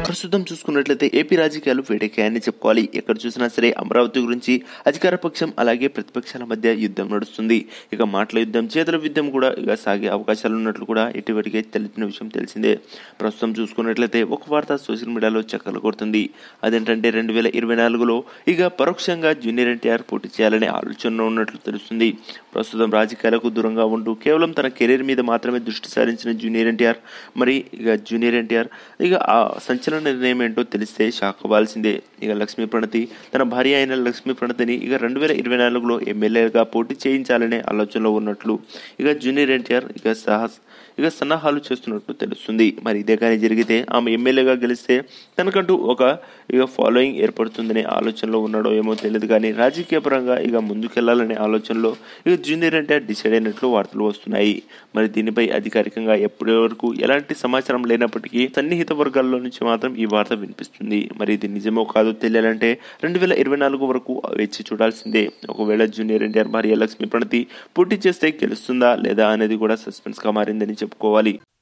ప్రస్తుతం చూసుకున్నట్లయితే ఏపీ రాజకీయాలు వేడెక్కాయని చెప్పుకోవాలి ఎక్కడ చూసినా సరే అమరావతి గురించి అధికార పక్షం అలాగే ప్రతిపక్షాల మధ్య యుద్ధం నడుస్తుంది ఇక మాటల యుద్ధం చేతుల యుద్ధం కూడా ఇక సాగే అవకాశాలు ఉన్నట్లు కూడా ఇటీవలికే తెలిసిన విషయం తెలిసిందే ప్రస్తుతం చూసుకున్నట్లయితే ఒక వార్త సోషల్ మీడియాలో చక్కలు కొడుతుంది అదేంటంటే రెండు వేల ఇరవై నాలుగులో ఇక పరోక్షంగా జూనియర్ ఎన్టీఆర్ పోటీ చేయాలనే ఆలోచనలో ఉన్నట్లు తెలుస్తుంది ప్రస్తుతం రాజకీయాలకు దూరంగా ఉంటూ కేవలం తన కెరీర్ మీద మాత్రమే దృష్టి సారించిన జూనియర్ ఎన్టీఆర్ మరి ఇక జూనియర్ ఎన్టీఆర్ ఇక ఆ సంచలన నిర్ణయం ఏంటో తెలిస్తే షాక్ అవ్వాల్సిందే ఇక లక్ష్మీ ప్రణతి తన భార్య అయిన లక్ష్మీ ప్రణతిని ఇక రెండు వేల ఇరవై నాలుగులో ఎమ్మెల్యేగా పోటీ చేయించాలనే ఆలోచనలో ఉన్నట్లు ఇక జూనియర్ ఎన్టీఆర్ ఇక సాహస్ ఇక సన్నాహాలు చేస్తున్నట్టు తెలుస్తుంది మరి ఇదే కానీ జరిగితే ఆమె ఎమ్మెల్యేగా గెలిస్తే తనకంటూ ఒక ఇక ఫాలోయింగ్ ఏర్పడుతుందనే ఆలోచనలో ఉన్నాడో ఏమో తెలియదు కానీ రాజకీయ పరంగా ఇక ముందుకెళ్లాలనే ఆలోచనలో ఇక జూనియర్ ఎన్టీఆర్ డిసైడ్ అయినట్లు వార్తలు వస్తున్నాయి మరి దీనిపై అధికారికంగా ఎప్పటి వరకు ఎలాంటి సమాచారం లేనప్పటికీ సన్నిహిత వర్గాల్లో నుంచి మాత్రం ఈ వార్త వినిపిస్తుంది మరి ఇది నిజమో కాదో తెలియాలంటే రెండు వేల ఇరవై నాలుగు వరకు వేచి చూడాల్సిందే ఒకవేళ జూనియర్ ఎన్టీఆర్ భార్య లక్ష్మీ ప్రణతి పోటీ చేస్తే గెలుస్తుందా లేదా అనేది కూడా సస్పెన్స్ గా మారిందని చెప్పుకోవాలి